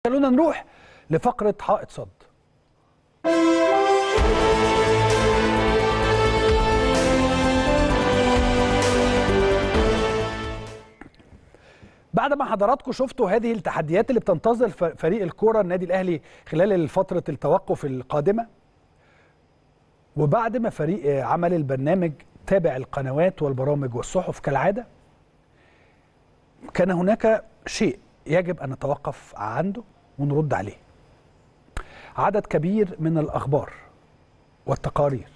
خلونا نروح لفقره حائط صد بعد ما حضراتكم شفتوا هذه التحديات اللي بتنتظر ف- فريق الكوره النادي الاهلي خلال فتره التوقف القادمه وبعد ما فريق آه، عمل البرنامج تابع القنوات والبرامج والصحف كالعاده كان هناك شيء يجب ان نتوقف عنده ونرد عليه عدد كبير من الاخبار والتقارير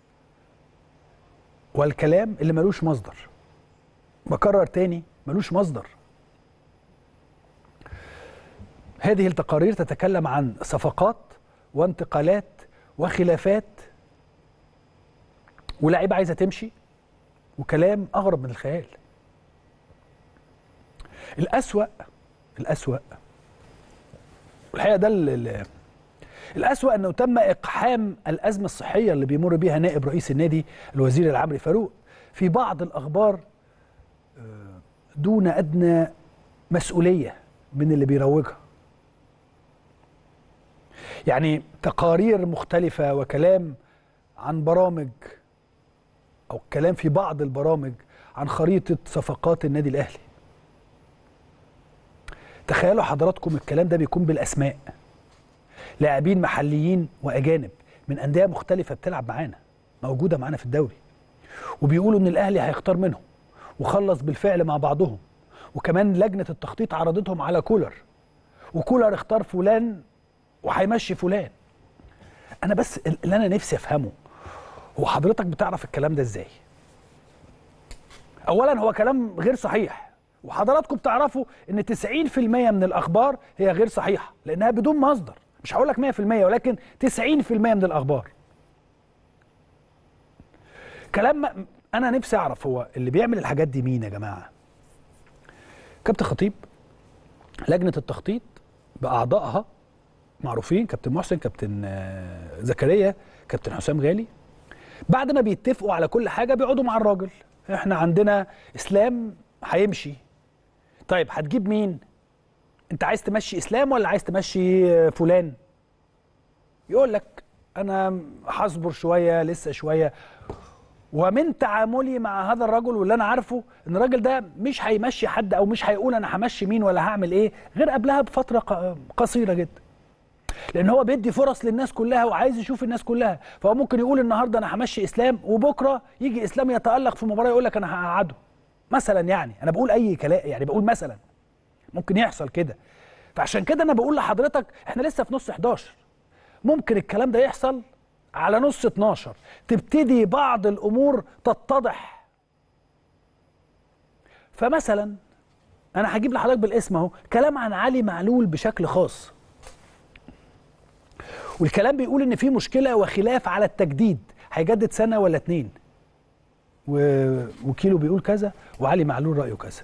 والكلام اللي ملوش مصدر بكرر تاني ملوش مصدر هذه التقارير تتكلم عن صفقات وانتقالات وخلافات ولاعيبه عايزه تمشي وكلام اغرب من الخيال الأسوأ الأسوأ والحقيقة ده ال- ال- الأسوأ أنه تم إقحام الأزمة الصحية اللي بيمر بيها نائب رئيس النادي الوزير العمري فاروق في بعض الأخبار آه، دون أدنى مسؤولية من اللي بيروجها يعني تقارير مختلفة وكلام عن برامج أو كلام في بعض البرامج عن خريطة صفقات النادي الأهلي تخيلوا حضراتكم الكلام ده بيكون بالاسماء لاعبين محليين واجانب من انديه مختلفه بتلعب معانا موجوده معانا في الدوري وبيقولوا ان الاهلي هيختار منهم وخلص بالفعل مع بعضهم وكمان لجنه التخطيط عرضتهم على كولر وكولر اختار فلان وهيمشي فلان انا بس اللي انا نفسي افهمه هو حضرتك بتعرف الكلام ده ازاي اولا هو كلام غير صحيح وحضراتكم بتعرفوا ان 90% من الاخبار هي غير صحيحه لانها بدون مصدر مش هقول لك 100% ولكن 90% من الاخبار كلام ما- انا نفسي اعرف هو اللي بيعمل الحاجات دي مين يا جماعه كابتن خطيب لجنه التخطيط باعضائها معروفين كابتن محسن كابتن آه، زكريا كابتن حسام غالي بعد ما بيتفقوا على كل حاجه بيقعدوا مع الراجل احنا عندنا اسلام هيمشي طيب هتجيب مين انت عايز تمشي اسلام ولا عايز تمشي آه، فلان يقول لك انا هصبر شويه لسه شويه ومن تعاملي مع هذا الرجل واللي انا عارفه ان الراجل ده مش هيمشي حد او مش هيقول انا همشي مين ولا هعمل ايه غير قبلها بفتره ق- قصيره جدا لان هو بيدي فرص للناس كلها وعايز يشوف الناس كلها فهو ممكن يقول النهارده انا همشي اسلام وبكره يجي اسلام يتالق في مباراه يقول لك انا هقعده مثلا يعني انا بقول اي كلام يعني بقول مثلا ممكن يحصل كده فعشان كده انا بقول لحضرتك احنا لسه في نص 11 ممكن الكلام ده يحصل على نص 12 تبتدي بعض الامور تتضح فمثلا انا هجيب لحضرتك بالاسم اهو كلام عن علي معلول بشكل خاص والكلام بيقول ان في مشكله وخلاف على التجديد هيجدد سنه ولا اتنين ووكيله بيقول كذا وعلي معلول رايه كذا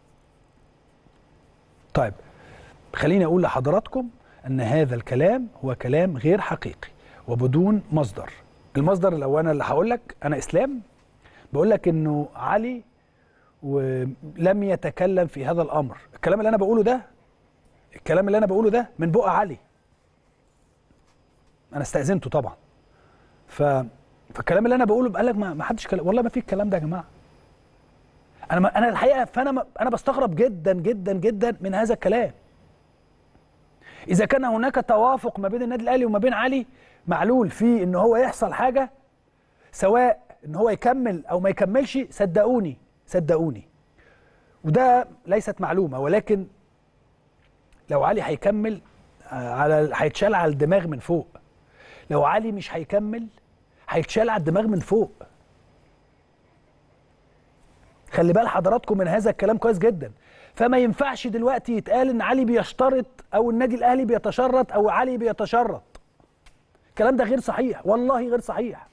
طيب خليني اقول لحضراتكم ان هذا الكلام هو كلام غير حقيقي وبدون مصدر المصدر الاول اللي هقول لك انا اسلام بقول لك انه علي ولم يتكلم في هذا الامر الكلام اللي انا بقوله ده الكلام اللي انا بقوله ده من بق علي انا استاذنته طبعا ف فالكلام اللي انا بقوله قال لك ما ما حدش كلام والله ما في الكلام ده يا جماعه انا ما انا الحقيقه فانا ما انا بستغرب جدا جدا جدا من هذا الكلام اذا كان هناك توافق ما بين النادي الاهلي وما بين علي معلول في ان هو يحصل حاجه سواء ان هو يكمل او ما يكملش صدقوني صدقوني وده ليست معلومه ولكن لو علي هيكمل آه، على هيتشال على الدماغ من فوق لو علي مش هيكمل هيتشال على الدماغ من فوق خلي بال حضراتكم من هذا الكلام كويس جدا فما ينفعش دلوقتي يتقال ان علي بيشترط او النادي الاهلي بيتشرط او علي بيتشرط الكلام ده غير صحيح والله غير صحيح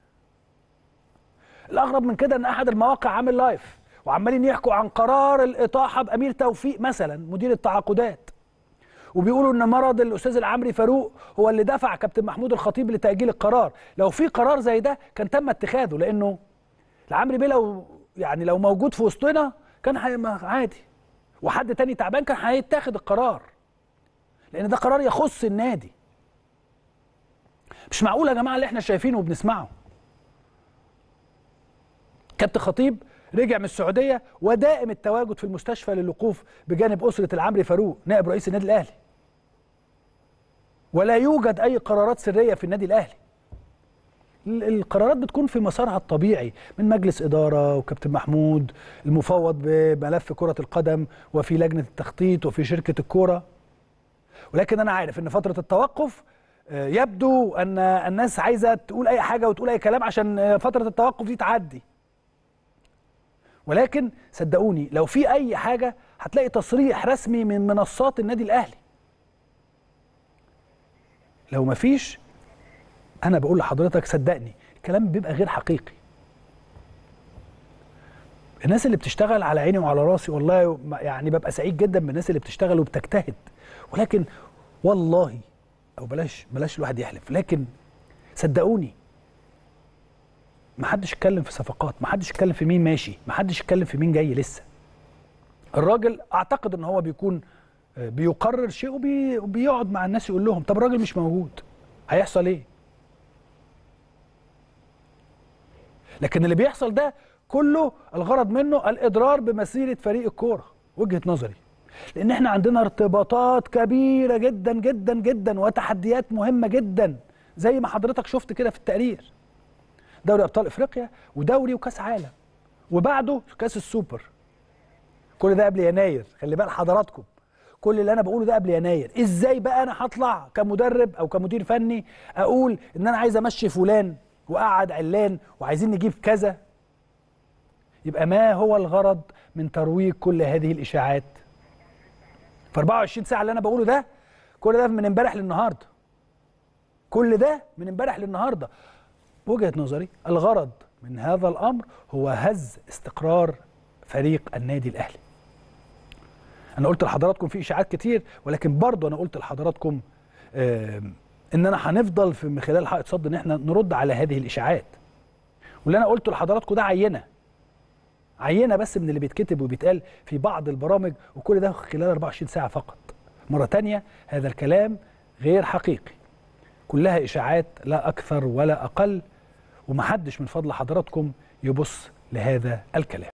الاغرب من كده ان احد المواقع عامل لايف وعمالين يحكوا عن قرار الاطاحه بامير توفيق مثلا مدير التعاقدات وبيقولوا ان مرض الاستاذ العمري فاروق هو اللي دفع كابتن محمود الخطيب لتاجيل القرار لو في قرار زي ده كان تم اتخاذه لانه العمري بيه لو يعني لو موجود في وسطنا كان هي- ما- عادي وحد تاني تعبان كان هيتاخد القرار لان ده قرار يخص النادي مش معقول يا جماعه اللي احنا شايفينه وبنسمعه كابتن خطيب رجع من السعوديه ودائم التواجد في المستشفى للوقوف بجانب اسره العمري فاروق نائب رئيس النادي الاهلي ولا يوجد اي قرارات سريه في النادي الاهلي ال- القرارات بتكون في مسارها الطبيعي من مجلس اداره وكابتن محمود المفوض بملف كره القدم وفي لجنه التخطيط وفي شركه الكوره ولكن انا عارف ان فتره التوقف آه، يبدو ان الناس عايزه تقول اي حاجه وتقول اي كلام عشان آه، فتره التوقف دي تعدي ولكن صدقوني لو في اي حاجه هتلاقي تصريح رسمي من منصات النادي الاهلي لو مفيش انا بقول لحضرتك صدقني الكلام بيبقى غير حقيقي الناس اللي بتشتغل على عيني وعلى راسي والله ما- يعني ببقى سعيد جدا بالناس اللي بتشتغل وبتجتهد ولكن والله او بلاش بلاش الواحد يحلف لكن صدقوني ما حدش اتكلم في صفقات ما حدش اتكلم في مين ماشي ما حدش اتكلم في مين جاي لسه الراجل اعتقد ان هو بيكون آه، بيقرر شيء وبي- وبيقعد مع الناس يقول لهم طب الراجل مش موجود هيحصل ايه لكن اللي بيحصل ده كله الغرض منه الاضرار بمسيره فريق الكوره وجهه نظري لان احنا عندنا ارتباطات كبيره جدا جدا جدا وتحديات مهمه جدا زي ما حضرتك شفت كده في التقرير دوري ابطال افريقيا ودوري وكاس عالم وبعده كاس السوبر كل ده قبل يناير خلي بال حضراتكم كل اللي انا بقوله ده قبل يناير ازاي بقى انا هطلع كمدرب او كمدير فني اقول ان انا عايز امشي فلان واقعد علان وعايزين نجيب كذا يبقى ما هو الغرض من ترويج كل هذه الاشاعات في 24 ساعه اللي انا بقوله ده كل ده من امبارح للنهارده كل ده من امبارح للنهارده وجهه نظري الغرض من هذا الامر هو هز استقرار فريق النادي الاهلي انا قلت لحضراتكم في اشاعات كتير ولكن برضه انا قلت لحضراتكم آم، اننا هنفضل في من خلال حائط صد ان احنا نرد على هذه الاشاعات واللي انا قلته لحضراتكم ده عينه عينه بس من اللي بيتكتب وبيتقال في بعض البرامج وكل ده خلال 24 ساعه فقط مره تانية هذا الكلام غير حقيقي كلها اشاعات لا اكثر ولا اقل ومحدش من فضل حضراتكم يبص لهذا الكلام